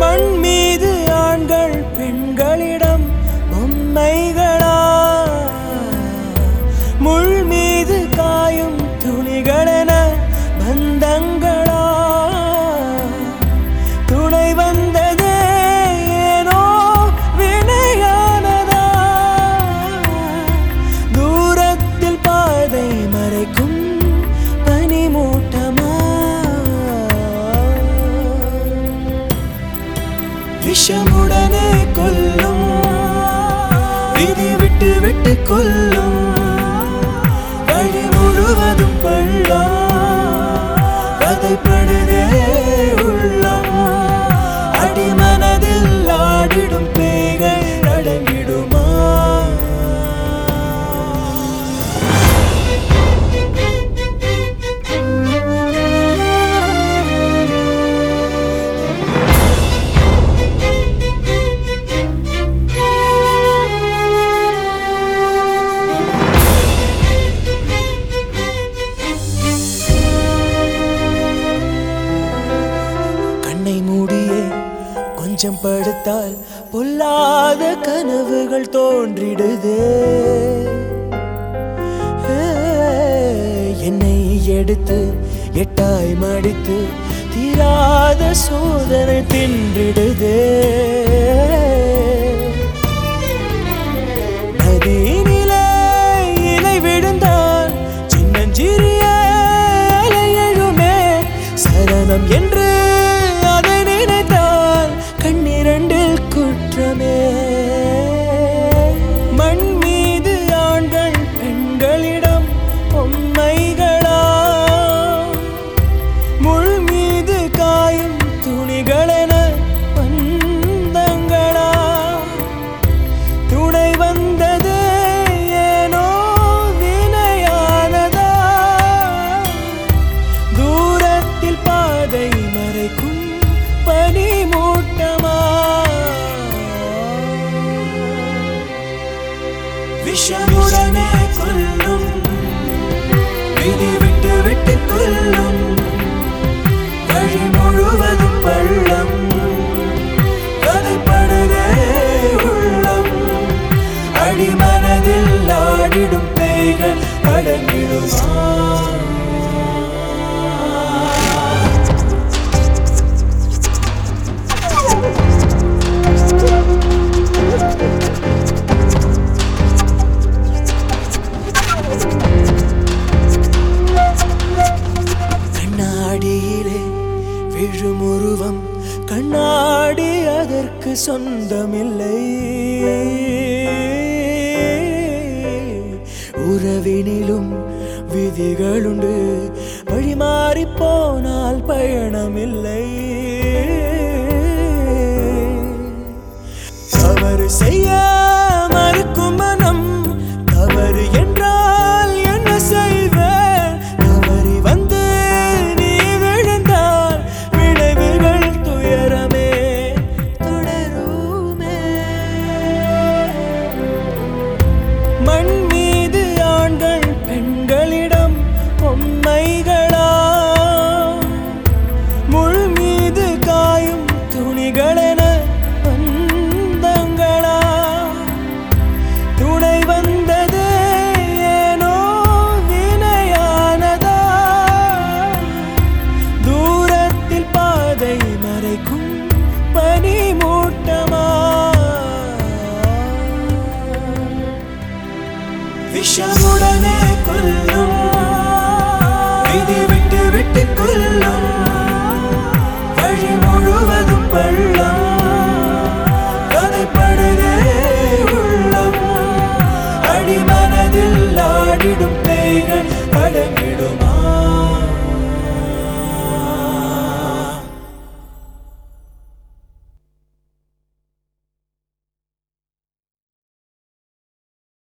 மண் மீது ஆண்கள் பெண்களிடம் பொம்மைகளா முள் மீது காயும் துணிகளென பந்தங்களா துணை வந்ததே ஏனோ வினையானதா தூரத்தில் பாதை மறைக்கும் பனிமூட்டமா விஷமுடனே கொல்லும் விதி விட்டு விட்டு கொல்லும் வழி முழுவதும் பள்ளம் கதைப்படுதே உள்ளம் அடிமனதில் ஆடிடும் பேய்கள் அடங்கிடுமா கண்ணை மூடியே கொஞ்சம் படுத்தால் பொல்லாத கனவுகள் தோன்றிடுதே ஏ, என்னை எடுத்து எட்டாய் மடித்து தீராத சோதனை தின்றிடுதே நதியினிலே இலை விழுந்தால் சின்னஞ்சிறிய அலை எழுமே சரணம் என்று அதை நினைத்தால் கண்ணிரண்டில் குற்றமே மண் மீது ஆண்கள் பெண்களிடம் பொம்மைகளா முள் மீது காயும் துணிகளென பந்தங்களா துணை வந்தது ஏனோ வினையானதா தூரத்தில் பாதை மறைக்கும் பனிமூட்டமா விஷமுடனே கொல்லும் விதி விட்டு விட்டு கொல்லும் வழி முழுவதும் பள்ளம் கதைப்படுதே உள்ளம் அடிமனதில் ஆடிடும் பேய்கள் அடங்கிடுமா கண்ணாடியிலே விழும் உருவம் கண்ணாடி அதற்கு சொந்தமில்லை உறவினிலும் விதிகளுண்டு வழிமாறி போனால் பயணமில்லை தவறு செய்ய மறுக்கும் மனம் தவறு என்றால் என்ன செய்வேன் தவறி வந்து நீ விழுந்தால் விளைவுகள் துயரமே தொடருமே மண் மீது ஆண்கள் பெண்களிடம் பொம்மைகளா முள் மீது காயும் துணிகளென பந்தங்களா துணை வந்தது ஏனோ வினையானதா தூரத்தில் பாதை மறைக்கும் பனிமூட்டமா விஷமுடனே கொல்லும்